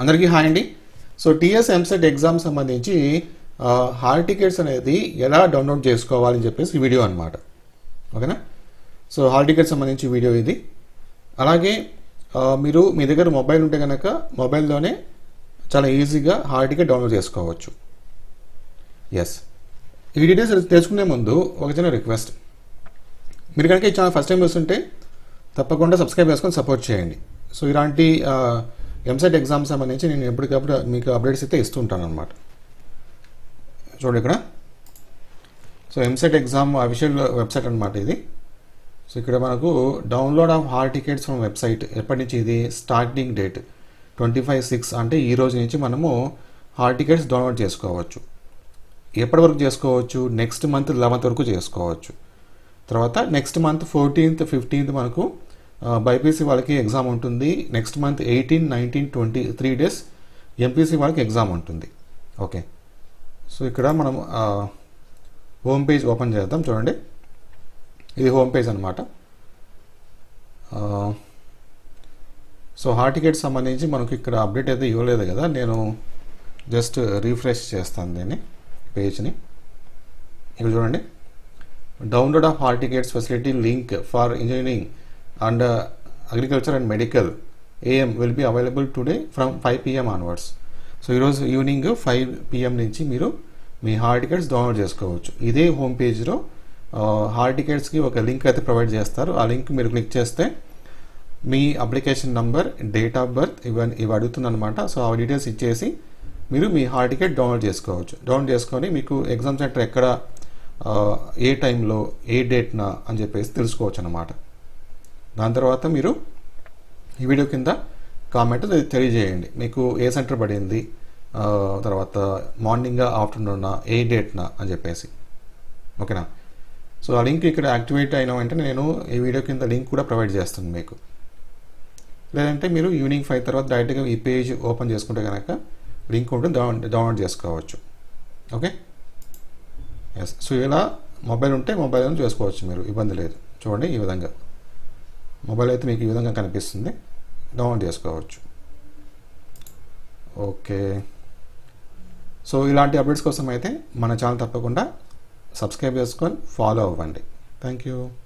అందరికీ హాయ్ అండి so TS EAMCET exam సంబంధించి ఆ, హాల్ టికెట్స్ అనేది ఎలా డౌన్లోడ్ చేసుకోవాలని చెప్పేసి ఈ వీడియో అనమాట ఓకేనా సో హాల్ టికెట్ సంబంధించి వీడియో ఇది అలాగే ఆ, మీరు మీ దగ్గర మొబైల్ ఉంటే కనుక మొబైల్లోనే చాలా ఈజీగా హాల్ టికెట్ డౌన్లోడ్ చేసుకోవచ్చు ఎస్ ఈ డీటెయిల్స్ తెలుసుకునే ముందు ఒక చిన్న రిక్వెస్ట్ మీరు కనుక ఈ ఛానల్ ఫస్ట్ టైం చూస్తుంటే తప్పకుండా సబ్స్క్రైబ్ చేసుకొని సపోర్ట్ చేయండి సో ఇలాంటి ఎంసెట్ ఎగ్జామ్ సంబంధించి నేను ఎప్పటికప్పుడు మీకు అప్డేట్స్ అయితే ఇస్తుంటాను అనమాట చూడండి ఇక్కడ so EAMCET exam official website అనమాట ఇది సో ఇక్కడ మనకు download of hall tickets from website ఎప్పటి నుంచి ఇది starting date twenty five six అంటే ఈ రోజు నుంచి మనము హాల్ టికెట్స్ డౌన్లోడ్ చేసుకోవచ్చు ఎప్పటి వరకు చేసుకోవచ్చు నెక్స్ట్ మంత్ లెవెన్త్ వరకు చేసుకోవచ్చు తర్వాత నెక్స్ట్ మంత్ ఫోర్టీన్త్ ఫిఫ్టీన్త్ మనకు బైపీసీ వాళ్ళకి ఎగ్జామ్ ఉంటుంది next month eighteen nineteen twenty three days MPC వాళ్ళకి ఎగ్జామ్ ఉంటుంది ఓకే సో ఇక్కడ మనం హోమ్ పేజ్ ఓపెన్ చేద్దాం చూడండి ఇది హోమ్ పేజ్ అనమాట సో హాల్ టికెట్ సంబంధించి మనకు ఇక్కడ అప్డేట్ అయితే ఇవ్వలేదు కదా నేను జస్ట్ రీఫ్రెష్ చేస్తాను దీన్ని పేజ్ని ఇక్కడ చూడండి download of hall tickets facility link for engineering and agriculture and medical AM will be available today from five PM onwards so ఈరోజు ఈవినింగ్ ఫైవ్ పిఎం నుంచి మీరు మీ హాల్ టికెట్స్ డౌన్లోడ్ చేసుకోవచ్చు ఇదే హోమ్ పేజ్లో హాల్ టికెట్స్కి ఒక లింక్ అయితే provide చేస్తారు ఆ లింక్ మీరు క్లిక్ చేస్తే మీ application number date of birth ఇవన్నీ ఇవి అడుగుతుందన్నమాట సో ఆ డీటెయిల్స్ ఇచ్చేసి మీరు మీ హాల్ టికెట్ డౌన్లోడ్ చేసుకోవచ్చు డౌన్లోడ్ చేసుకొని మీకు ఎగ్జామ్ సెంటర్ ఎక్కడ ఆ, ఏ టైంలో ఏ డేట్న అని చెప్పేసి తెలుసుకోవచ్చు అనమాట దాని తర్వాత మీరు ఈ వీడియో కింద కామెంట్ తెలియజేయండి మీకు ఏ సెంటర్ పడింది ఆ, తర్వాత మార్నింగ్ ఆఫ్టర్నూన్ ఏ డేట్న అని చెప్పేసి ఓకేనా సో ఆ లింక్ ఇక్కడ యాక్టివేట్ అయిన వెంటనే నేను ఈ వీడియో కింద లింక్ కూడా ప్రొవైడ్ చేస్తాను మీకు లేదంటే మీరు ఈవినింగ్ ఫైవ్ తర్వాత డైరెక్ట్గా ఈ పేజ్ ఓపెన్ చేసుకుంటే కనుక లింక్ ఉంటుంది డౌన్ డౌన్లోడ్ చేసుకోవచ్చు ఓకే ఎస్ సో ఇలా మొబైల్ ఉంటే మొబైల్ చేసుకోవచ్చు మీరు ఇబ్బంది లేదు చూడండి ఈ విధంగా మొబైల్ అయితే మీకు ఈ విధంగా కనిపిస్తుంది డౌన్లోడ్ చేసుకోవచ్చు ఓకే సో ఇలాంటి అప్డేట్స్ కోసం అయితే మన ఛానల్ తప్పకుండా సబ్స్క్రైబ్ చేసుకొని ఫాలో అవ్వండి థ్యాంక్ యూ